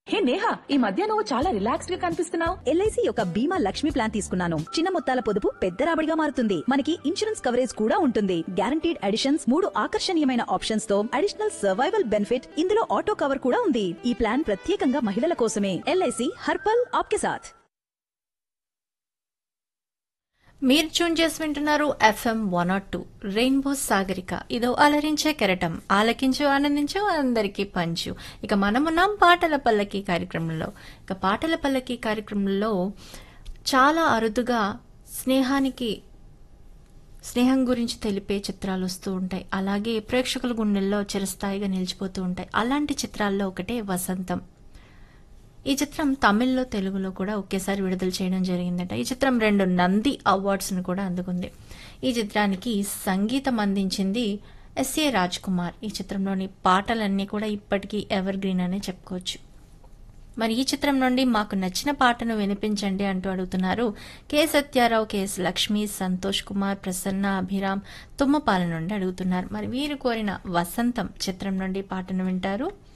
హే నేహా ఈ మధ్య నువ్వు చాలా రిలాక్స్డ్ గా కనిపిస్తున్నావు ఎల్ఐసి యొక్క బీమా లక్ష్మి ప్లాన్ తీసుకున్నాను చిన్న మొత్తాల పొదుపు పెద్ద రాబడిగా మారుతుంది మనకి ఇన్సూరెన్స్ కవరేజ్ కూడా ఉంటుంది గ్యారంటీడ్ అడిషన్స్ మూడు ఆకర్షణీయమైన ఆప్షన్స్ తో అడిషనల్ సర్వైవల్ బెనిఫిట్ ఇందులో ఆటో కవర్ కూడా ఉంది ఈ ప్లాన్ ప్రత్యేకంగా మహిళల కోసమే ఎల్ఐసి హర్పల్ ఆప్కే సాథ్ మీరు ట్యూన్ చేసి వింటున్నారు FM one nought two rainbow Sagarika ఇదో అలరించే కెరటం ఆలకించు ఆనందించు అందరికీ పంచు ఇక మనమున్నాం పాటల పల్లకి కార్యక్రమంలో ఇక పాటల పల్లకి కార్యక్రమంలో చాలా అరుదుగా స్నేహానికి స్నేహం గురించి తెలిపే చిత్రాలు వస్తూ ఉంటాయి అలాగే ప్రేక్షకుల గుండెల్లో చిరస్థాయిగా నిలిచిపోతూ ఉంటాయి అలాంటి చిత్రాల్లో ఒకటే వసంతం ఈ చిత్రం తమిళ్లో తెలుగులో కూడా ఒకేసారి విడుదల చేయడం జరిగిందట ఈ చిత్రం రెండు నంది అవార్డ్స్ను కూడా అందుకుంది ఈ చిత్రానికి సంగీతం అందించింది ఎస్ఏ రాజ్ కుమార్ ఈ చిత్రంలోని పాటలన్నీ కూడా ఇప్పటికీ ఎవర్ గ్రీన్ అనే చెప్పుకోవచ్చు మరి ఈ చిత్రం నుండి మాకు నచ్చిన పాటను వినిపించండి అంటూ అడుగుతున్నారు కె సత్యారావు కెఎస్ లక్ష్మి సంతోష్ కుమార్ ప్రసన్న అభిరామ్ తుమ్మపాల నుండి అడుగుతున్నారు మరి వీరు కోరిన వసంతం చిత్రం నుండి పాటను వింటారు